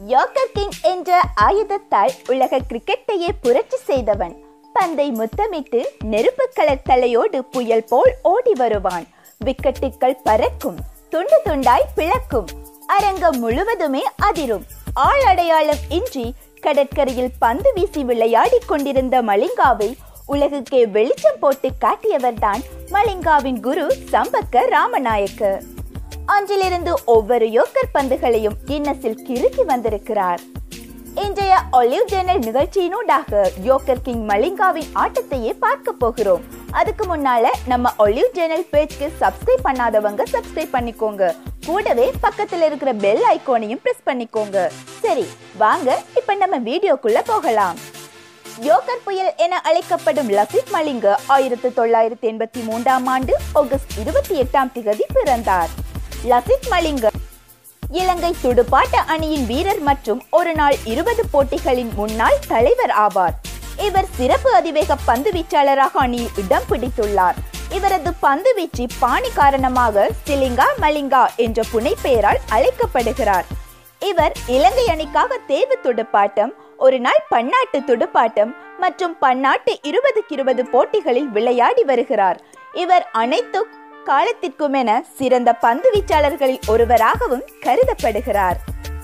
yorker king என்ற ஆயுதத்தால் உலக கிரிக்கெட்டையே புரட்சி செய்தவன் பந்தை முத்தமிட்டு நெருப்பு கலர் தலையோடு புயல் போல் ஓடி வருவான் விக்கெட்டுகள் பறக்கும் துண்டு துண்டாய் பிளக்கும் அரங்கம் முழுவதுமே அதிரும் ஆள் அடையாளம் இன்றி கடற்கரையில் பந்து வீசி விளையாடிக் கொண்டிருந்த மலிங்காவை உலகுக்கே வெளிச்சம் போட்டு காட்டியவர்தான் மலிங்காவின் குரு சம்பக்க ராமநாயக்க அன்றிலிருந்து ஒவ்வொரு யோக்கர் பந்துகளையும் கின்னஸில் கிறுக்கி வந்திருக்கிறார் இன்றைய ஒலிவ் ஜேனல் நிகழ்ச்சியினூடாக யோக்கர் கிங் மலிங்காவின் ஆட்டத்தையே பார்க்க போகிறோம் அதுக்கு முன்னால நம்ம ஒலிவ் ஜேனல் பேஜ்க்கு சப்ஸ்கிரைப் பண்ணாதவங்க சப்ஸ்கிரைப் பண்ணிக்கோங்க கூடவே பக்கத்துல இருக்கிற பெல் ஐகானையும் பிரஸ் பண்ணிக்கோங்க சரி வாங்க இப்ப நம்ம வீடியோக்குள்ள போகலாம் யோகர் புயல் என அழைக்கப்படும் லசித் மலிங்க ஆயிரத்தி தொள்ளாயிரத்தி எண்பத்தி மூன்றாம் ஆண்டு ஆகஸ்ட் இருபத்தி எட்டாம் திகதி பிறந்தார் லசித் மலிங்க இலங்கை துடுப்பாட்ட அணியின் வீரர் மற்றும் ஒரு நாள் இருபது போட்டிகளின் முன்னாள் தலைவர் ஆவார் இவர் சிறப்பு அதிவேக பந்து வீச்சாளராக அணியில் இடம் பிடித்துள்ளார் இவரது பந்து வீச்சு பாணி காரணமாக சிலிங்கா மலிங்கா என்ற புனைப்பெயரால் அழைக்கப்படுகிறார் இவர் இலங்கை அணிக்காக தேர்வு துடுப்பாட்டம் ஒரு நாள் பன்னாட்டு துடுப்பாட்டம் மற்றும் பன்னாட்டு இருபதுக்கு இருபது போட்டிகளில் விளையாடி வருகிறார் இவர் அனைத்து காலத்திற்குமென சிறந்த பந்து வீச்சாளர்களில் ஒருவராகவும் கருதப்படுகிறார்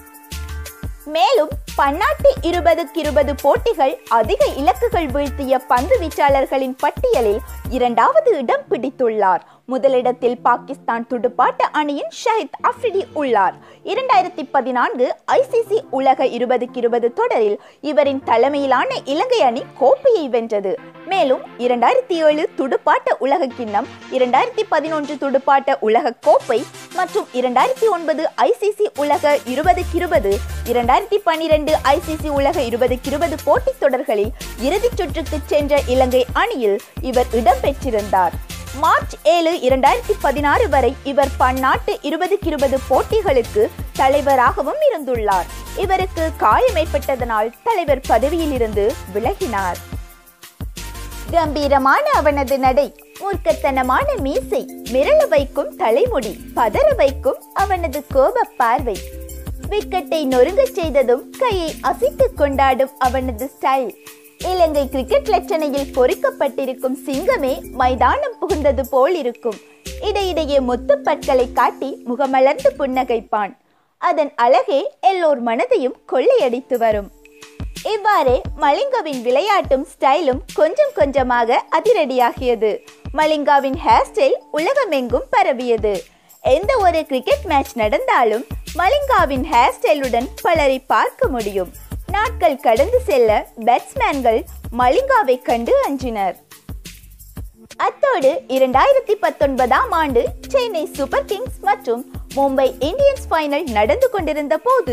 மேலும் பன்னாட்டு இருபதுக்கு இருபது போட்டிகள் அதிக இலக்குகள் வீழ்த்திய பந்து வீச்சாளர்களின் பட்டியலில் இரண்டாவது இடம் பிடித்துள்ளார் முதலிடத்தில் பாகிஸ்தான் துடுப்பாட்ட அணியின் ஷஹித் அஃப்ரிடி உள்ளார் இரண்டாயிரத்தி பதினான்கு ஐசிசி உலக இருபதுக்கு இருபது தொடரில் இவரின் தலைமையிலான இலங்கை அணி கோப்பையை வென்றது மேலும் இரண்டாயிரத்தி ஏழு துடுப்பாட்ட உலக கிண்ணம் இரண்டாயிரத்தி பதினொன்று துடுப்பாட்ட உலக கோப்பை மற்றும் இரண்டாயிரத்தி ஒன்பது ஐசிசி உலக இருபதுக்கு இருபது இரண்டாயிரத்தி பன்னிரண்டு ஐசிசி உலக இருபதுக்கு இருபது போட்டித் தொடர்களில் இறுதிச் சுற்றுக்கு சென்ற இலங்கை அணியில் இவர் இடம்பெற்றிருந்தார் மார்ச் ஏழு இரண்டாயிரத்தி பதினாறு வரை இவர் பன்னாட்டு இருபதுக்கு இருபது போட்டிகளுக்கு தலைவராகவும் இருந்துள்ளார் இவருக்கு காயம் ஏற்பட்டதனால் தலைவர் பதவியில் இருந்து விலகினார் கம்பீரமான அவனது நடை மூர்க்கத்தனமான மீசை மிரள வைக்கும் தலைமுடி பதற வைக்கும் அவனது கோப பார்வை விக்கெட்டை நொறுங்கச் செய்ததும் கையை அசைத்துக் கொண்டாடும் அவனது ஸ்டைல் இலங்கை கிரிக்கெட் லட்சணையில் பொறிக்கப்பட்டிருக்கும் சிங்கமே மைதானம் புகுந்தது போல் இருக்கும் இடையிடையே முத்துப் பற்களை காட்டி முகமலர்ந்து புன்னகைப்பான் அதன் அழகே எல்லோர் மனதையும் கொள்ளையடித்து வரும் இவ்வாறே மலிங்காவின் விளையாட்டும் ஸ்டைலும் கொஞ்சம் கொஞ்சமாக அதிரடியாகியது மலிங்காவின் ஹேர் ஸ்டைல் உலகமெங்கும் பரவியது எந்த ஒரு கிரிக்கெட் மேட்ச் நடந்தாலும் மலிங்காவின் ஹேர் ஸ்டைலுடன் பலரை பார்க்க முடியும் நாட்கள் கடந்து செல்ல பேட்ஸ்மேன்கள் மலிங்காவை கண்டு அஞ்சினர் அத்தோடு இரண்டாயிரத்தி பத்தொன்பதாம் ஆண்டு சென்னை சூப்பர் கிங்ஸ் மற்றும் மும்பை இந்தியன்ஸ் ஃபைனல் நடந்து கொண்டிருந்த போது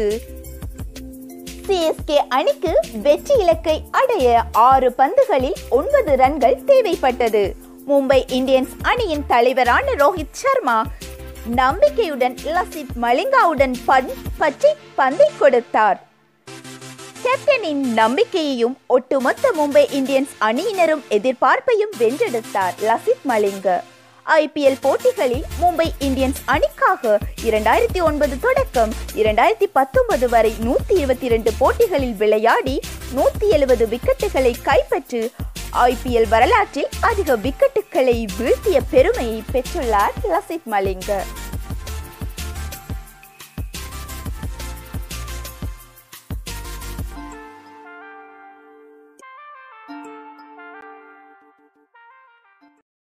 சிஎஸ்கே அணிக்கு வெற்றி இலக்கை அடைய ஆறு பந்துகளில் ஒன்பது ரன்கள் தேவைப்பட்டது மும்பை இந்தியன்ஸ் அணியின் தலைவரான ரோஹித் சர்மா நம்பிக்கையுடன் லசித் மலிங்காவுடன் பன் பச்சை பந்தை கொடுத்தார் கேப்டனின் நம்பிக்கையையும் ஒட்டுமொத்த மும்பை இந்தியன்ஸ் அணியினரும் எதிர்பார்ப்பையும் வென்றெடுத்தார் லசித் மலிங்க ஐபிஎல் போட்டிகளில் மும்பை இந்தியன்ஸ் அணிக்காக இரண்டாயிரத்தி ஒன்பது தொடக்கம் இரண்டாயிரத்தி பத்தொன்பது வரை நூத்தி இருபத்தி இரண்டு போட்டிகளில் விளையாடி நூத்தி எழுபது விக்கெட்டுகளை கைப்பற்றி ஐபிஎல் வரலாற்றில் அதிக விக்கெட்டுகளை வீழ்த்திய பெருமையை பெற்றுள்ளார் லசித் மலிங்க